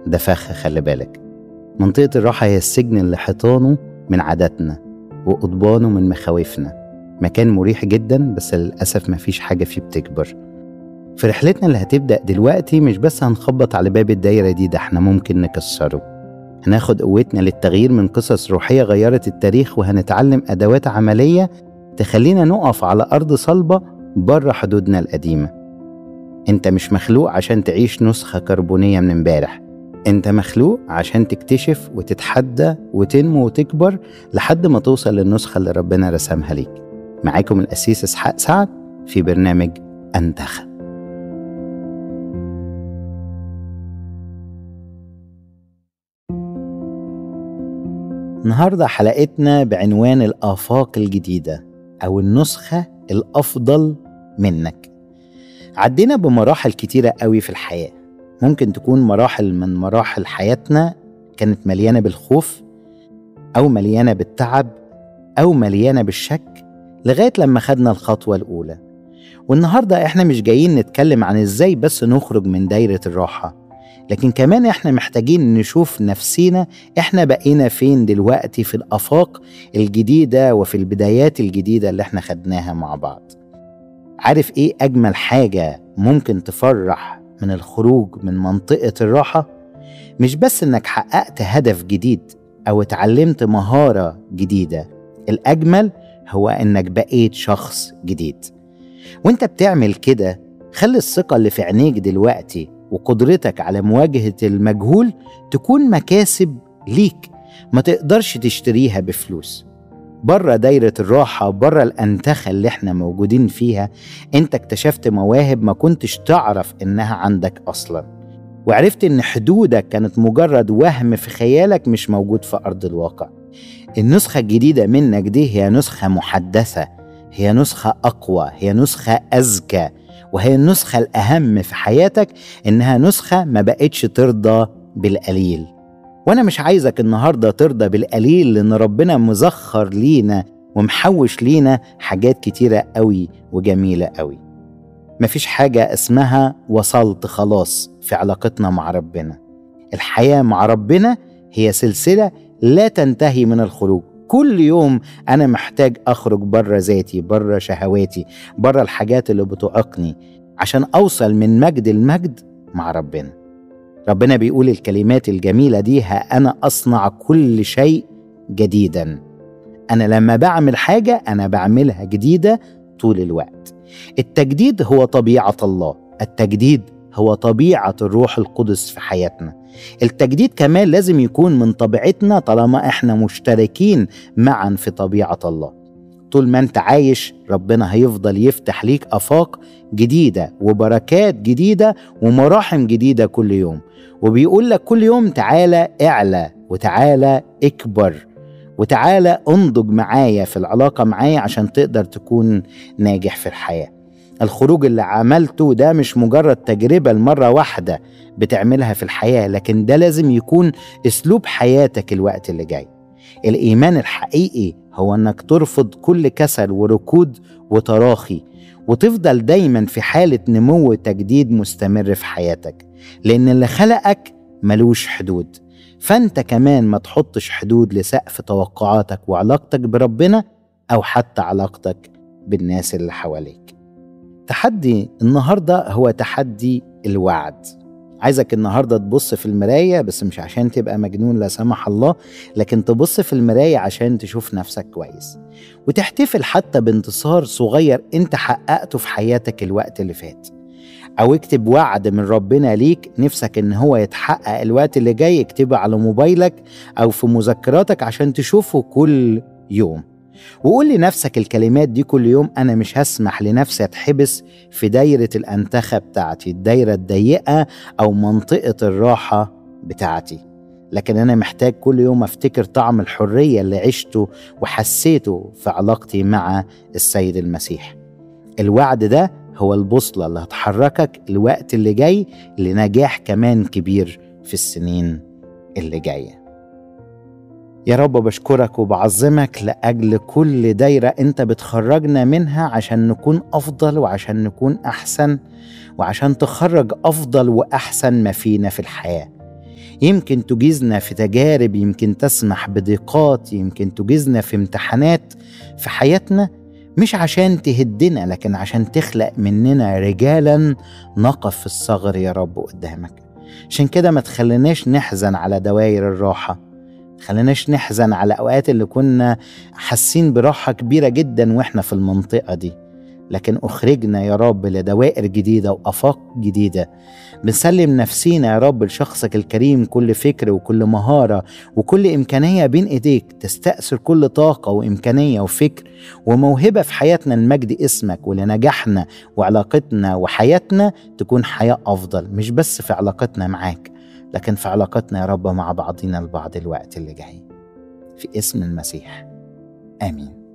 ده فخ خلي بالك منطقة الراحة هي السجن اللي حيطانه من عاداتنا وقضبانه من مخاوفنا مكان مريح جدا بس للأسف مفيش حاجة فيه بتكبر في رحلتنا اللي هتبدأ دلوقتي مش بس هنخبط على باب الدايرة دي ده احنا ممكن نكسره هناخد قوتنا للتغيير من قصص روحية غيرت التاريخ وهنتعلم أدوات عملية تخلينا نقف على أرض صلبة بره حدودنا القديمة انت مش مخلوق عشان تعيش نسخة كربونية من امبارح انت مخلوق عشان تكتشف وتتحدى وتنمو وتكبر لحد ما توصل للنسخة اللي ربنا رسمها ليك معاكم الأسيس إسحاق سعد في برنامج أنتخب النهاردة حلقتنا بعنوان الآفاق الجديدة أو النسخة الأفضل منك عدينا بمراحل كتيرة قوي في الحياة ممكن تكون مراحل من مراحل حياتنا كانت مليانة بالخوف أو مليانة بالتعب أو مليانة بالشك لغاية لما خدنا الخطوة الأولى والنهاردة إحنا مش جايين نتكلم عن إزاي بس نخرج من دايرة الراحة لكن كمان إحنا محتاجين نشوف نفسينا إحنا بقينا فين دلوقتي في الآفاق الجديدة وفي البدايات الجديدة اللي إحنا خدناها مع بعض عارف إيه أجمل حاجة ممكن تفرح من الخروج من منطقة الراحة مش بس إنك حققت هدف جديد أو اتعلمت مهارة جديدة الأجمل هو إنك بقيت شخص جديد وإنت بتعمل كده خلي الثقة اللي في عينيك دلوقتي وقدرتك على مواجهة المجهول تكون مكاسب ليك ما تقدرش تشتريها بفلوس بره دايرة الراحة بره الأنتخة اللي احنا موجودين فيها انت اكتشفت مواهب ما كنتش تعرف انها عندك أصلا وعرفت ان حدودك كانت مجرد وهم في خيالك مش موجود في أرض الواقع النسخة الجديدة منك دي هي نسخة محدثة هي نسخة أقوى هي نسخة أذكى وهي النسخة الأهم في حياتك إنها نسخة ما بقتش ترضى بالقليل وأنا مش عايزك النهاردة ترضى بالقليل لأن ربنا مزخر لينا ومحوش لينا حاجات كتيرة قوي وجميلة قوي مفيش حاجة اسمها وصلت خلاص في علاقتنا مع ربنا الحياة مع ربنا هي سلسلة لا تنتهي من الخروج كل يوم أنا محتاج أخرج بره ذاتي بره شهواتي بره الحاجات اللي بتعيقني عشان أوصل من مجد المجد مع ربنا ربنا بيقول الكلمات الجميلة دي ها أنا أصنع كل شيء جديدا أنا لما بعمل حاجة أنا بعملها جديدة طول الوقت التجديد هو طبيعة الله التجديد هو طبيعة الروح القدس في حياتنا التجديد كمان لازم يكون من طبيعتنا طالما احنا مشتركين معا في طبيعة الله طول ما انت عايش ربنا هيفضل يفتح ليك افاق جديده وبركات جديده ومراحم جديده كل يوم وبيقول لك كل يوم تعالى اعلى وتعالى اكبر وتعالى انضج معايا في العلاقه معايا عشان تقدر تكون ناجح في الحياه الخروج اللي عملته ده مش مجرد تجربه لمره واحده بتعملها في الحياه لكن ده لازم يكون اسلوب حياتك الوقت اللي جاي الايمان الحقيقي هو انك ترفض كل كسل وركود وتراخي وتفضل دايما في حاله نمو تجديد مستمر في حياتك لان اللي خلقك ملوش حدود فانت كمان ما تحطش حدود لسقف توقعاتك وعلاقتك بربنا او حتى علاقتك بالناس اللي حواليك تحدي النهارده هو تحدي الوعد عايزك النهارده تبص في المرايه بس مش عشان تبقى مجنون لا سمح الله لكن تبص في المرايه عشان تشوف نفسك كويس وتحتفل حتى بانتصار صغير انت حققته في حياتك الوقت اللي فات او اكتب وعد من ربنا ليك نفسك ان هو يتحقق الوقت اللي جاي اكتبه على موبايلك او في مذكراتك عشان تشوفه كل يوم وقول لنفسك الكلمات دي كل يوم أنا مش هسمح لنفسي أتحبس في دايرة الأنتخة بتاعتي الدايرة الضيقة أو منطقة الراحة بتاعتي لكن أنا محتاج كل يوم أفتكر طعم الحرية اللي عشته وحسيته في علاقتي مع السيد المسيح الوعد ده هو البوصلة اللي هتحركك الوقت اللي جاي لنجاح كمان كبير في السنين اللي جايه يا رب بشكرك وبعظمك لأجل كل دايرة أنت بتخرجنا منها عشان نكون أفضل وعشان نكون أحسن وعشان تخرج أفضل وأحسن ما فينا في الحياة يمكن تجيزنا في تجارب يمكن تسمح بضيقات يمكن تجيزنا في امتحانات في حياتنا مش عشان تهدنا لكن عشان تخلق مننا رجالا نقف في الصغر يا رب قدامك عشان كده ما تخليناش نحزن على دوائر الراحة خليناش نحزن على أوقات اللي كنا حاسين براحة كبيرة جدا وإحنا في المنطقة دي لكن أخرجنا يا رب لدوائر جديدة وآفاق جديدة بنسلم نفسينا يا رب لشخصك الكريم كل فكر وكل مهارة وكل إمكانية بين إيديك تستأثر كل طاقة وإمكانية وفكر وموهبة في حياتنا لمجد اسمك ولنجاحنا وعلاقتنا وحياتنا تكون حياة أفضل مش بس في علاقتنا معاك لكن في علاقتنا يا رب مع بعضنا البعض الوقت اللي جاي في اسم المسيح آمين